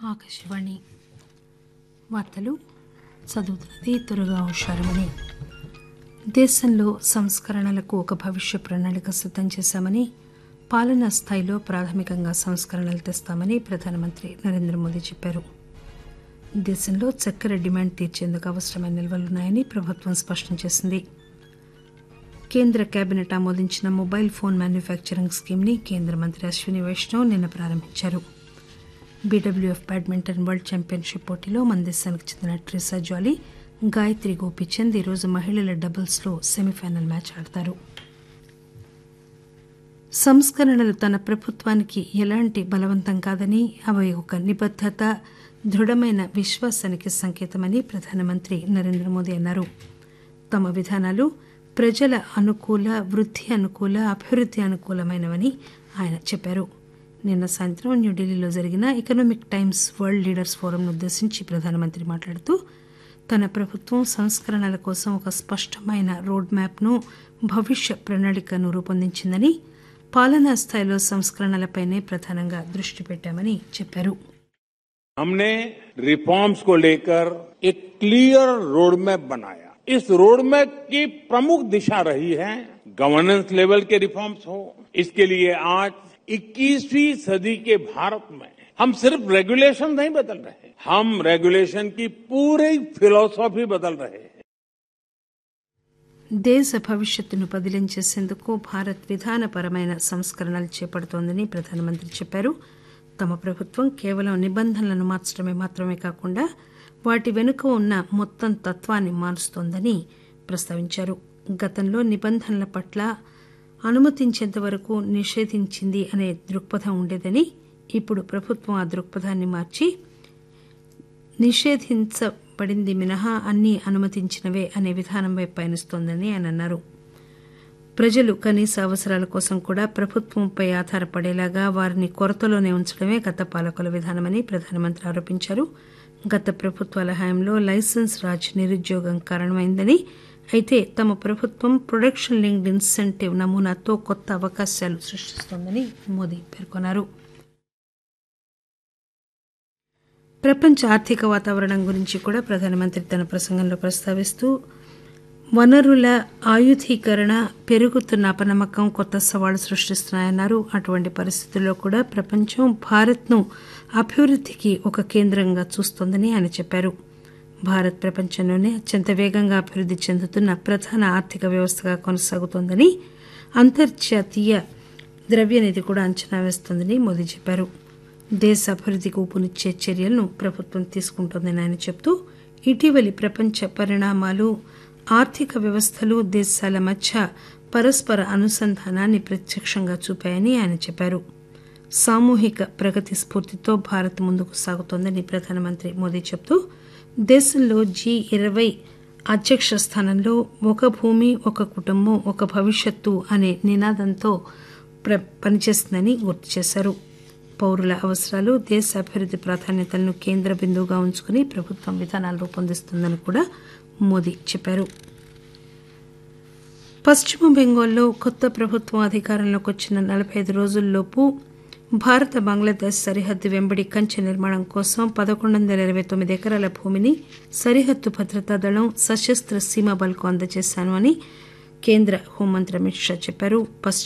ఆకాశవాణి వార్తలు చదువుతున్నది త్వరగా హుషారమని దేశంలో సంస్కరణలకు ఒక భవిష్య ప్రణాళిక సిద్దం చేశామని పాలనా స్థాయిలో ప్రాథమికంగా సంస్కరణలు తెస్తామని ప్రధానమంత్రి నరేంద్ర మోదీ చెప్పారు దేశంలో చక్కెర డిమాండ్ తీర్చేందుకు అవసరమైన నిల్వలున్నాయని ప్రభుత్వం స్పష్టం చేసింది కేంద్ర కేబినెట్ ఆమోదించిన మొబైల్ ఫోన్ మ్యానుఫ్యాక్చరింగ్ స్కీమ్ని కేంద్ర మంత్రి అశ్విని వైష్ణవ్ నిన్న ప్రారంభించారు బీడబ్ల్యూఎఫ్ బ్యాడ్మింటన్ వరల్డ్ ఛాంపియన్షిప్ పోటీలో మన దేశానికి చెందిన ట్రిసా జాలీ గాయత్రి గోపీచంద్ ఈరోజు మహిళల డబుల్స్లో సెమీఫైనల్ మ్యాచ్ ఆడతారు సంస్కరణలు తన ప్రభుత్వానికి ఎలాంటి బలవంతం కాదని అవి ఒక నిబద్దత దృఢమైన విశ్వాసానికి సంకేతమని ప్రధానమంత్రి నరేంద్ర మోదీ అన్నారు తమ విధానాలు ప్రజల అనుకూల వృద్ధి అనుకూల అభివృద్ధి అనుకూలమైనవని ఆయన చెప్పారు నిన్న సాయంత్రం న్యూఢిల్లీలో జరిగిన ఎకనామిక్ టైమ్స్ వరల్డ్ లీడర్స్ ఫోరంను ఉద్దేశించి ప్రధానమంత్రి మాట్లాడుతూ తన ప్రభుత్వం సంస్కరణల కోసం ఒక స్పష్టమైన రోడ్ మ్యాప్ను భవిష్య ప్రణాళికను రూపొందించిందని పాలనా స్థాయిలో సంస్కరణలపైనే ప్రధానంగా దృష్టి పెట్టామని చెప్పారు हमने रिफॉर्म्स को लेकर एक क्लियर रोड मैप बनाया इस रोड मैप की प्रमुख दिशा रही है गवर्नेंस लेवल के रिफॉर्म्स हो इसके लिए आज 21वीं सदी के भारत में हम सिर्फ रेगुलेशन नहीं बदल रहे हम रेगुलेशन की पूरी फिलोसॉफी बदल रहे हैं దేశ భవిష్యత్తును బదిలం చేసేందుకు భారత్ విధానపరమైన సంస్కరణలు చేపడుతోందని ప్రధానమంత్రి చెప్పారు తమ ప్రభుత్వం కేవలం నిబంధనలను మార్చడమే మాత్రమే కాకుండా వాటి వెనుక ఉన్న మొత్తం తత్వాన్ని మారుస్తోందని ప్రస్తావించారు గతంలో నిబంధనల పట్ల అనుమతించేంత వరకు నిషేధించింది అనే దృక్పథం ఉండేదని ఇప్పుడు ప్రభుత్వం ఆ దృక్పథాన్ని మార్చి నిషేధించబడింది మినహా అన్ని అనుమతించినవే అనే విధానం వైపు పయనిస్తోందని ఆయన అన్నారు ప్రజలు కనీస అవసరాల కోసం కూడా ప్రభుత్వంపై ఆధారపడేలాగా వారిని కొరతలోనే ఉంచడమే గత పాలకుల విధానమని ప్రధానమంత్రి ఆరోపించారు గత ప్రభుత్వాల హయాంలో లైసెన్స్ రాజ్ నిరుద్యోగం కారణమైందని అయితే తమ ప్రభుత్వం ప్రొడక్షన్ లింక్డ్ ఇన్సెంటివ్ నమూనాతో కొత్త అవకాశాలు సృష్టిస్తోందని మోదీ పేర్కొన్నారు ప్రపంచ ఆర్థిక వాతావరణం గురించి కూడా ప్రధానమంత్రి తన ప్రసంగంలో ప్రస్తావిస్తూ వనరుల ఆయుధీకరణ పెరుగుతున్న అపనమ్మకం కొత్త సవాళ్లు సృష్టిస్తున్నాయన్నారు అటువంటి పరిస్థితుల్లో కూడా ప్రపంచం భారత్ను అభివృద్ధికి ఒక కేంద్రంగా చూస్తోందని ఆయన చెప్పారు భారత్ ప్రపంచంలోనే అత్యంత వేగంగా అభివృద్ధి చెందుతున్న ప్రధాన ఆర్థిక వ్యవస్థగా కొనసాగుతోందని అంతర్జాతీయ ద్రవ్యనిధి కూడా అంచనా వేస్తోందని మోదీ చెప్పారు దేశ అభివృద్ధికి ఊపునిచ్చే చర్యలను ప్రభుత్వం తీసుకుంటోందని ఆయన చెబుతూ ఇటీవలి ప్రపంచ పరిణామాలు ఆర్థిక వ్యవస్థలు దేశాల మధ్య పరస్పర అనుసంధానాన్ని ప్రత్యక్షంగా చూపాయని ఆయన చెప్పారు సామూహిక ప్రగతి స్ఫూర్తితో భారత్ ముందుకు సాగుతోందని ప్రధానమంత్రి మోదీ చెబుతూ దేశంలో జీ ఇరవై అధ్యక్ష స్థానంలో ఒక భూమి ఒక కుటుంబం ఒక భవిష్యత్తు అనే నినాదంతో ప్ర పనిచేస్తుందని గుర్తు చేశారు పౌరుల అవసరాలు దేశ అభివృద్ధి ప్రాధాన్యతలను కేంద్ర బిందువుగా ఉంచుకుని ప్రభుత్వం విధానాలు రూపొందిస్తుందని కూడా మోదీ చెప్పారు పశ్చిమ బెంగాల్లో కొత్త ప్రభుత్వం అధికారంలోకి వచ్చిన నలభై ఐదు రోజుల్లోపు భారత బంగ్లాదేశ్ సరిహద్దు వెంబడి కంచె నిర్మాణం కోసం పదకొండు వందల ఇరవై తొమ్మిది ఎకరాల భూమిని సరిహద్దు భద్రతా దళం సశస్త్ర సీమా బల్కు అందజేశాను అని కేంద్ర హోంమంత్రి అమిత్ షా చెప్పారు పశ్చిమ